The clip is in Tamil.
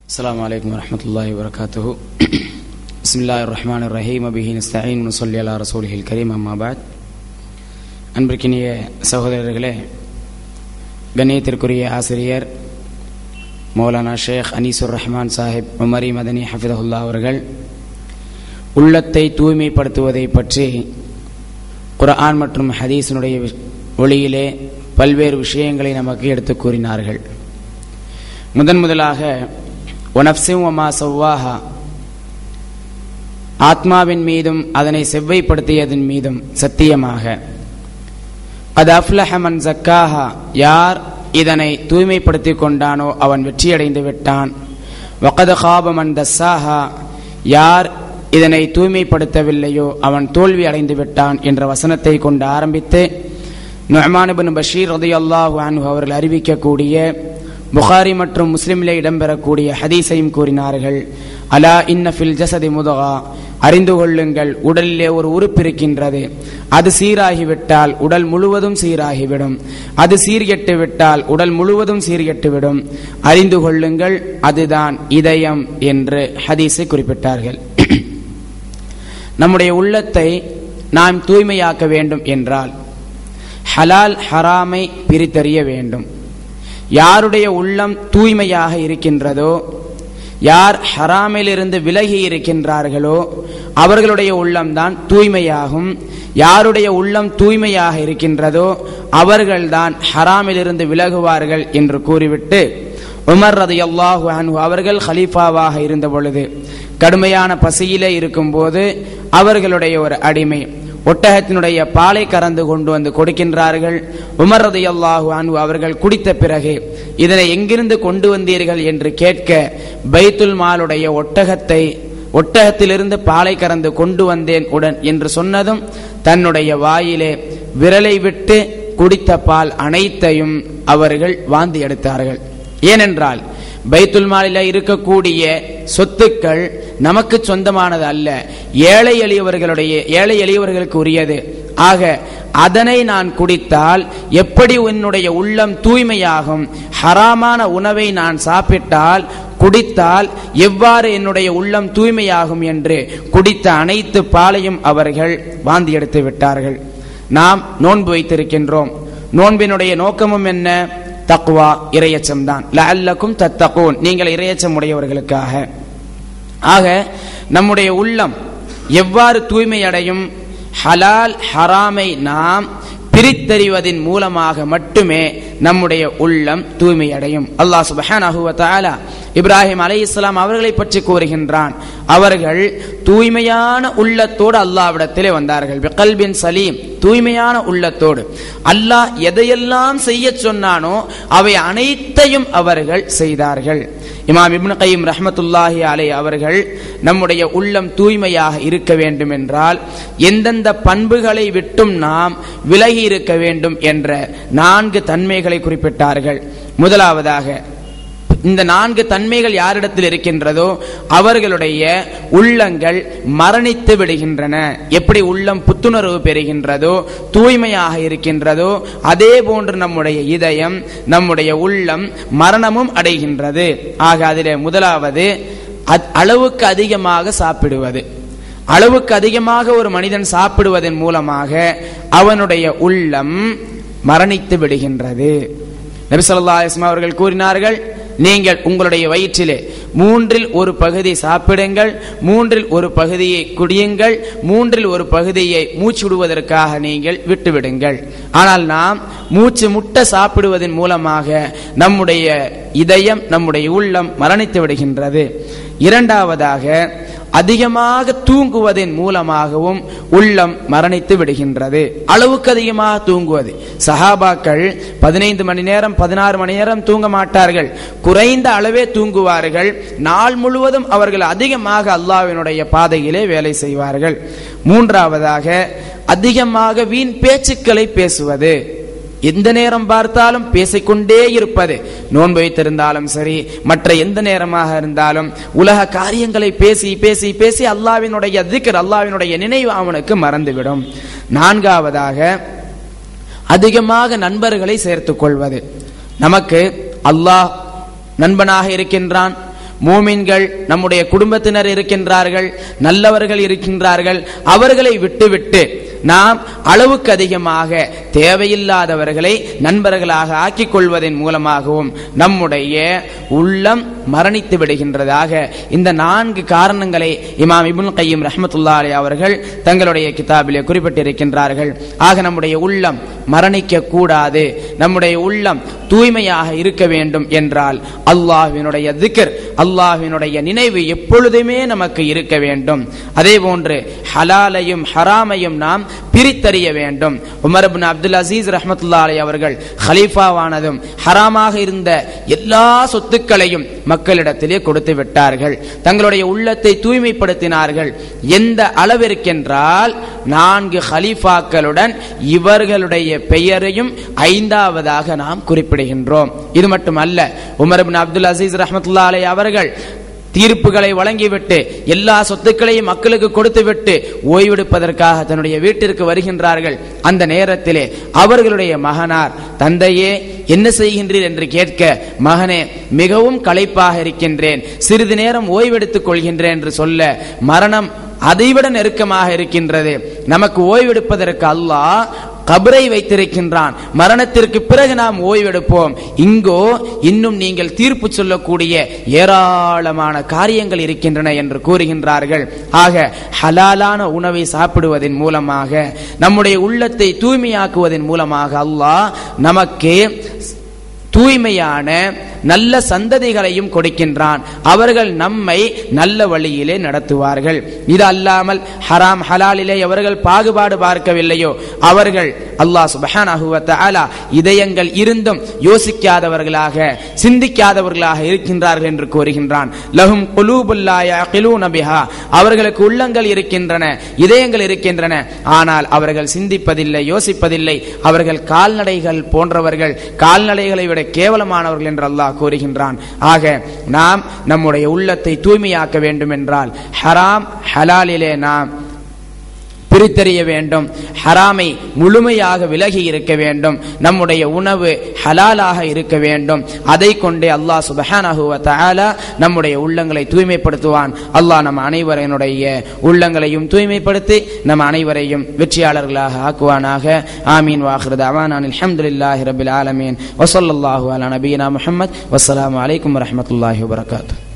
السلام عليكم ورحمة الله وبركاته بسم الله الرحمن الرحيم وبه نستعين ونصلي على رسوله الكريم أما بعد அன்பிற்கினிய சகோதரர்களே கண்ணியத்திற்குரிய ஆசிரியர் மௌலானா ஷேக் அனீசுர் ரஹ்மான் சாஹிப் உமரி மதனி ஹஃபிதஹுல்லா அவர்கள் உள்ளத்தை தூய்மைப்படுத்துவதை பற்றி குர்ஆன் மற்றும் ஹதீஸினுடைய ஒளியிலே பல்வேறு விஷயங்களை நமக்கு எடுத்து கூறினார்கள் முதன் முதலாக ஒனப்சிம் ஒமா சவ்வாஹா ஆத்மாவின் மீதும் அதனை செவ்வைப்படுத்தியதன் மீதும் சத்தியமாக அது அஃப்லஹமன் ஜக்காஹா யார் இதனை தூய்மைப்படுத்திக் கொண்டானோ அவன் வெற்றியடைந்து விட்டான் வகத ஹாபமன் தஸ்ஸாஹா யார் இதனை தூய்மைப்படுத்தவில்லையோ அவன் தோல்வி அடைந்து விட்டான் என்ற வசனத்தை கொண்டு ஆரம்பித்து நுஹ்மான் பஷீர் ரதி அல்லாஹு அன்ஹு அவர்கள் அறிவிக்கக்கூடிய புகாரி மற்றும் முஸ்லிமிலே இடம்பெறக்கூடிய ஹதீஸையும் கூறினார்கள் அலா இன்னஃபில் ஜசதி முதகா அறிந்து கொள்ளுங்கள் உடலிலே ஒரு உறுப்பு இருக்கின்றது அது சீராகிவிட்டால் உடல் முழுவதும் சீராகிவிடும் அது சீர்கெட்டு விட்டால் உடல் முழுவதும் சீர்கெட்டுவிடும் அறிந்து கொள்ளுங்கள் அதுதான் இதயம் என்று ஹதீஸை குறிப்பிட்டார்கள் நம்முடைய உள்ளத்தை நாம் தூய்மையாக்க வேண்டும் என்றால் ஹலால் ஹராமை பிரித்தறிய வேண்டும் யாருடைய உள்ளம் தூய்மையாக இருக்கின்றதோ யார் ஹராமிலிருந்து விலகி இருக்கின்றார்களோ அவர்களுடைய உள்ளம்தான் தூய்மையாகும் யாருடைய உள்ளம் தூய்மையாக இருக்கின்றதோ அவர்கள்தான் ஹராமிலிருந்து விலகுவார்கள் என்று கூறிவிட்டு உமர் ரதி அல்லாஹு அன்ஹு அவர்கள் ஹலீஃபாவாக இருந்த பொழுது கடுமையான பசியிலே இருக்கும்போது அவர்களுடைய ஒரு அடிமை ஒட்டகத்தினுடைய பாலை கறந்து கொண்டு வந்து கொடுக்கின்றார்கள் உமர் ரதி அல்லாஹு அன்பு அவர்கள் குடித்த பிறகு இதனை எங்கிருந்து கொண்டு வந்தீர்கள் என்று கேட்க பைத்துல் மாலுடைய ஒட்டகத்தை ஒட்டகத்திலிருந்து பாலை கறந்து கொண்டு வந்தேன் உடன் என்று சொன்னதும் தன்னுடைய வாயிலே விரலை விட்டு குடித்த பால் அனைத்தையும் அவர்கள் வாந்தி எடுத்தார்கள் ஏனென்றால் பைத்துல் மாலில இருக்கக்கூடிய சொத்துக்கள் நமக்கு சொந்தமானது அல்ல ஏழை எளியவர்களுடைய ஏழை எளியவர்களுக்கு உரியது ஆக அதனை நான் குடித்தால் எப்படி உன்னுடைய உள்ளம் தூய்மையாகும் ஹராமான உணவை நான் சாப்பிட்டால் குடித்தால் எவ்வாறு என்னுடைய உள்ளம் தூய்மையாகும் என்று குடித்த அனைத்து பாலையும் அவர்கள் வாந்தி எடுத்து விட்டார்கள் நாம் நோன்பு வைத்திருக்கின்றோம் நோன்பினுடைய நோக்கமும் என்ன தக்குவா இரையச்சம் தான் லல்லக்கும் தத்தகூன் நீங்கள் இரையச்சம் உடையவர்களுக்காக ஆக நம்முடைய உள்ளம் எவ்வாறு தூய்மை அடையும் ஹலால் ஹராமை நாம் பிரித்தறிவதன் மூலமாக மட்டுமே நம்முடைய உள்ளம் தூய்மை அடையும் அல்லாஹ் சுபஹானஹு வ தஆலா இப்ராஹிம் அலை இஸ்லாம் அவர்களை பற்றி கூறுகின்றான் அவர்கள் தூய்மையான உள்ளத்தோடு அல்லாவிடத்திலே வந்தார்கள் கல்பின் சலீம் தூய்மையான உள்ளத்தோடு அல்லாஹ் எதையெல்லாம் செய்ய சொன்னானோ அவை அனைத்தையும் அவர்கள் செய்தார்கள் இமாம் இப்னு கையும் ரஹமத்துல்லாஹி அலை அவர்கள் நம்முடைய உள்ளம் தூய்மையாக இருக்க வேண்டும் என்றால் எந்தெந்த பண்புகளை விட்டும் நாம் விலகி இருக்க வேண்டும் என்ற நான்கு தன்மைகளை குறிப்பிட்டார்கள் முதலாவதாக இந்த நான்கு தன்மைகள் யாரிடத்தில் இருக்கின்றதோ அவர்களுடைய உள்ளங்கள் மரணித்து விடுகின்றன எப்படி உள்ளம் புத்துணர்வு பெறுகின்றதோ தூய்மையாக இருக்கின்றதோ அதே போன்று நம்முடைய இதயம் நம்முடைய உள்ளம் மரணமும் அடைகின்றது ஆக அதிலே முதலாவது அளவுக்கு அதிகமாக சாப்பிடுவது அளவுக்கு அதிகமாக ஒரு மனிதன் சாப்பிடுவதன் மூலமாக அவனுடைய உள்ளம் மரணித்து விடுகின்றது நபிசல்லா இஸ்மா அவர்கள் கூறினார்கள் நீங்கள் உங்களுடைய வயிற்றிலே மூன்றில் ஒரு பகுதி சாப்பிடுங்கள் மூன்றில் ஒரு பகுதியை குடியுங்கள் மூன்றில் ஒரு பகுதியை மூச்சு விடுவதற்காக நீங்கள் விட்டுவிடுங்கள் ஆனால் நாம் மூச்சு முட்ட சாப்பிடுவதன் மூலமாக நம்முடைய இதயம் நம்முடைய உள்ளம் மரணித்து விடுகின்றது இரண்டாவதாக அதிகமாக தூங்குவதன் மூலமாகவும் உள்ளம் மரணித்து விடுகின்றது அளவுக்கு அதிகமாக தூங்குவது சஹாபாக்கள் பதினைந்து மணி நேரம் பதினாறு மணி நேரம் தூங்க மாட்டார்கள் குறைந்த அளவே தூங்குவார்கள் நாள் முழுவதும் அவர்கள் அதிகமாக அல்லாவினுடைய பாதையிலே வேலை செய்வார்கள் மூன்றாவதாக அதிகமாக வீண் பேச்சுக்களை பேசுவது எந்த நேரம் பார்த்தாலும் பேசிக்கொண்டே இருப்பது நோன்பு வைத்திருந்தாலும் சரி மற்ற எந்த நேரமாக இருந்தாலும் உலக காரியங்களை பேசி பேசி பேசி அல்லாவினுடைய திக்கர் அல்லாவினுடைய நினைவு அவனுக்கு மறந்துவிடும் நான்காவதாக அதிகமாக நண்பர்களை சேர்த்துக் கொள்வது நமக்கு அல்லாஹ் நண்பனாக இருக்கின்றான் மூமின்கள் நம்முடைய குடும்பத்தினர் இருக்கின்றார்கள் நல்லவர்கள் இருக்கின்றார்கள் அவர்களை விட்டுவிட்டு நாம் அளவுக்கு அதிகமாக தேவையில்லாதவர்களை நண்பர்களாக ஆக்கிக் கொள்வதன் மூலமாகவும் நம்முடைய உள்ளம் மரணித்து விடுகின்றதாக இந்த நான்கு காரணங்களை இமாம் இபுல் கையும் ரஹமத்துல்லா அலி அவர்கள் தங்களுடைய கிதாபிலே குறிப்பிட்டிருக்கின்றார்கள் ஆக நம்முடைய உள்ளம் மரணிக்க கூடாது நம்முடைய உள்ளம் தூய்மையாக இருக்க வேண்டும் என்றால் அல்லாஹ்வினுடைய திக்ர் அல்லாஹ்வினுடைய நினைவு எப்பொழுதுமே நமக்கு இருக்க வேண்டும் அதே போன்று ஹலாலையும் ஹராமையும் நாம் பிரித்தறிய வேண்டும் உமர் இப்னு அப்துல் அசீஸ் ரஹமத்துல்லா அலி அவர்கள் ஹலீஃபாவானதும் ஹராமாக இருந்த எல்லா சொத்துக்களையும் மக்களிடத்திலே கொடுத்து விட்டார்கள் தங்களுடைய உள்ளத்தை தூய்மைப்படுத்தினார்கள் எந்த அளவிற்கென்றால் நான்கு ஹலீஃபாக்களுடன் இவர்களுடைய பெயரையும் ஐந்தாவதாக நாம் குறிப்பிடுகின்றோம் இது மட்டுமல்ல உமர் இப்னு அப்துல் அசீஸ் ரஹமத்துல்லா அலி அவர்கள் தீர்ப்புகளை வழங்கிவிட்டு எல்லா சொத்துக்களையும் மக்களுக்கு கொடுத்துவிட்டு ஓய்வெடுப்பதற்காக தன்னுடைய வீட்டிற்கு வருகின்றார்கள் அந்த நேரத்திலே அவர்களுடைய மகனார் தந்தையே என்ன செய்கின்றீர் என்று கேட்க மகனே மிகவும் களைப்பாக இருக்கின்றேன் சிறிது நேரம் ஓய்வெடுத்துக் கொள்கின்றேன் என்று சொல்ல மரணம் அதைவிட நெருக்கமாக இருக்கின்றது நமக்கு ஓய்வெடுப்பதற்கு அல்லாஹ் கபரை வைத்திருக்கின்றான் மரணத்திற்கு பிறகு நாம் ஓய்வெடுப்போம் இங்கோ இன்னும் நீங்கள் தீர்ப்பு சொல்லக்கூடிய ஏராளமான காரியங்கள் இருக்கின்றன என்று கூறுகின்றார்கள் ஆக ஹலாலான உணவை சாப்பிடுவதன் மூலமாக நம்முடைய உள்ளத்தை தூய்மையாக்குவதன் மூலமாக அல்லாஹ் நமக்கு தூய்மையான நல்ல சந்ததிகளையும் கொடுக்கின்றான் அவர்கள் நம்மை நல்ல வழியிலே நடத்துவார்கள் இது அல்லாமல் ஹராம் ஹலாலிலே அவர்கள் பாகுபாடு பார்க்கவில்லையோ அவர்கள் அல்லாஹ் சுபஹானஹு வ தஆலா இதயங்கள் இருந்தும் யோசிக்காதவர்களாக சிந்திக்காதவர்களாக இருக்கின்றார்கள் என்று கூறுகின்றான் லஹும் குலூபுல்லா யஅகிலூன பிஹா அவர்களுக்கு உள்ளங்கள் இருக்கின்றன இதயங்கள் இருக்கின்றன ஆனால் அவர்கள் சிந்திப்பதில்லை யோசிப்பதில்லை அவர்கள் கால்நடைகள் போன்றவர்கள் கால்நடைகளை விட கேவலமானவர்கள் என்று அல்லாஹ் கூறுகின்றான் ஆக நாம் நம்முடைய உள்ளத்தை தூய்மையாக்க வேண்டும் என்றால் ஹராம் ஹலாலிலே நாம் பிரித்தறிய வேண்டும் ஹராமை முழுமையாக விலகி இருக்க வேண்டும் நம்முடைய உணவு ஹலாலாக இருக்க வேண்டும் அதை கொண்டே அல்லாஹ் சுபஹானஹு வ தஆலா நம்முடைய உள்ளங்களை தூய்மைப்படுத்துவான் அல்லாஹ் நம் அனைவரையினுடைய உள்ளங்களையும் தூய்மைப்படுத்தி நம் அனைவரையும் வெற்றியாளர்களாக ஆக்குவானாக ஆமீன் வாஹிர் தவான் அல்ஹம்துலில்லாஹி ரபில் ஆலமீன் வஸல்லல்லாஹு அலா நபியினா முஹம்மத் வஸ்ஸலாமு அலைக்கும் வரஹ்மத்துல்லாஹி வபரகாத்துஹு